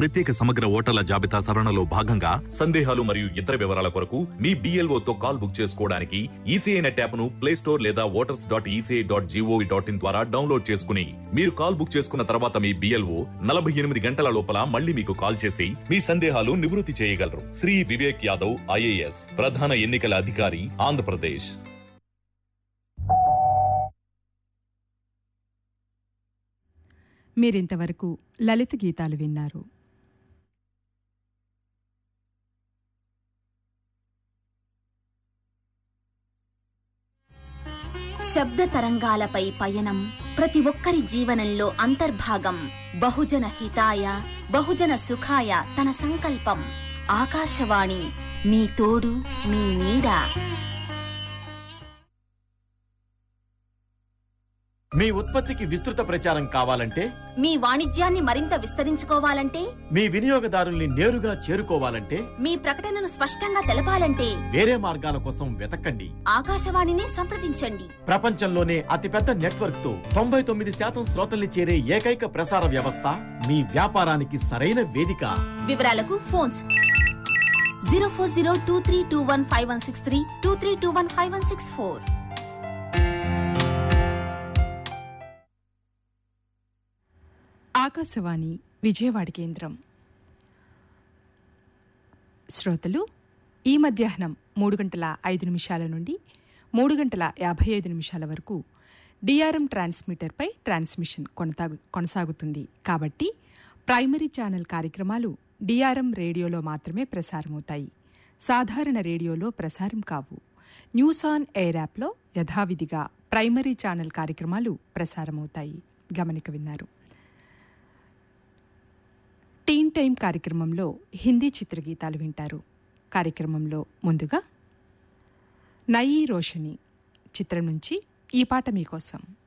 ప్రత్యేక సమగ్ర ఓటర్ల జాబితా సవరణలో భాగంగా సందేహాలు మరియు ఇతర వివరాల కొరకు మీ BLO తో కాల్ బుక్ చేసుకోవడానికి ఈసీఐ నెట్ యాప్ ను ప్లే స్టోర్ లేదా voters dot ECI dot gov dot in ద్వారా డౌన్లోడ్ చేసుకుని మీరు కాల్ బుక్ చేసుకున్న తర్వాత మీ బిఎల్ఓ నలభై ఎనిమిది గంటల లోపల మళ్ళీ మీకు కాల్ చేసి మీ సందేహాలు నివృత్తి చేయగలరు శ్రీ వివేక్ యాదవ్ ఐఏఎస్ ప్రధాన ఎన్నికల అధికారి ఆంధ్రప్రదేశ్ మీరింతవరకు లలిత గీతాలు విన్నారు శబ్ద తరంగాలపై పయనం ప్రతి ఒక్కరి జీవనంలో అంతర్భాగం బహుజన హితాయ బహుజన సుఖాయ తన సంకల్పం ఆకాశవాణి మీ తోడు మీ నీడ మీ ఉత్పత్తికి విస్తృత ప్రచారం కావాలంటే మీ వాణిజ్యాన్ని మరింత విస్తరించుకోవాలంటే మీ వినియోగదారుల్ని నేరుగా చేరుకోవాలంటే మీ ప్రకటనను స్పష్టంగా తెలపాలంటే వేరే మార్గాల కోసం వెతకండి ఆకాశవాణిని సంప్రదించండి ప్రపంచంలోనే అతిపెద్ద నెట్వర్క్ తో తొంభై తొమ్మిది శాతం శ్రోతల్ని చేరే ఏకైక ప్రసార వ్యవస్థ మీ వ్యాపారానికి సరైన వేదిక వివరాలకు phones zero four zero two three two one five one six three two three two one five one six four Akashvani Vijayawada కేంద్రం శ్రోతలు ఈ మధ్యాహ్నం మూడు గంటల ఐదు నిమిషాల నుండి మూడు గంటల యాభై ఐదు నిమిషాల వరకు డిఆర్ఎం ట్రాన్స్మిటర్పై ట్రాన్స్మిషన్ కొనసాగు కొనసాగుతుంది కాబట్టి ప్రైమరీ ఛానల్ కార్యక్రమాలు డిఆర్ఎం రేడియోలో మాత్రమే ప్రసారమవుతాయి సాధారణ రేడియోలో ప్రసారం కావు న్యూస్ ఆన్ ఎయిర్ యాప్లో యథావిధిగా ప్రైమరీ ఛానల్ కార్యక్రమాలు ప్రసారమవుతాయి గమనిక విన్నారు టీన్ టైం కార్యక్రమంలో హిందీ చిత్రగీతాలు వింటారు కార్యక్రమంలో ముందుగా నయీ రోషని చిత్రం నుంచి ఈ పాట మీకోసం